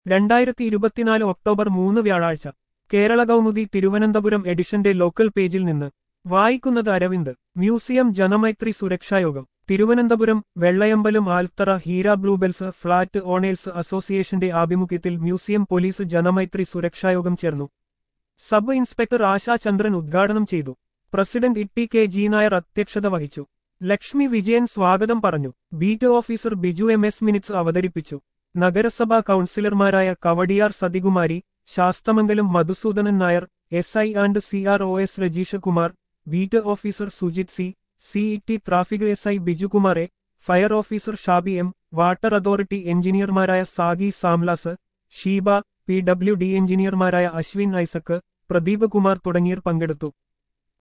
രണ്ടായിരത്തി ഇരുപത്തിനാല് ഒക്ടോബർ മൂന്ന് വ്യാഴാഴ്ച കേരള കൗമുദി തിരുവനന്തപുരം എഡിഷന്റെ ലോക്കൽ പേജിൽ നിന്ന് വായിക്കുന്നത് അരവിന്ദ് മ്യൂസിയം ജനമൈത്രി സുരക്ഷായോഗം Thiruvananthapuram Vellayambalam Althara Heera Bluebells flat owners അസോസിയേഷന്റെ ആഭിമുഖ്യത്തിൽ മ്യൂസിയം പോലീസ് ജനമൈത്രി സുരക്ഷായോഗം ചേർന്നു സബ് ഇൻസ്പെക്ടർ ആശാ ചന്ദ്രൻ ഉദ്ഘാടനം ചെയ്തു president Itty K G Nair അധ്യക്ഷത വഹിച്ചു ലക്ഷ്മി വിജയൻ സ്വാഗതം പറഞ്ഞു beat officer Biju M S minutes അവതരിപ്പിച്ചു നഗരസഭാ കൌൺസിലർമാരായ Kawdiar Sathikumari Sasthamangalam Madhusoodanan Nair S I and C R O S Rajeesha Kumar beat officer Sujith C CET traffic S I Bijukumar A fire officer Shabi M water authority എഞ്ചിനീയർമാരായ Sagi Samlas Sheeba P W D എഞ്ചിനീയർമാരായ അശ്വിൻ ഐസക്ക് പ്രദീപ് കുമാർ തുടങ്ങിയവർ പങ്കെടുത്തു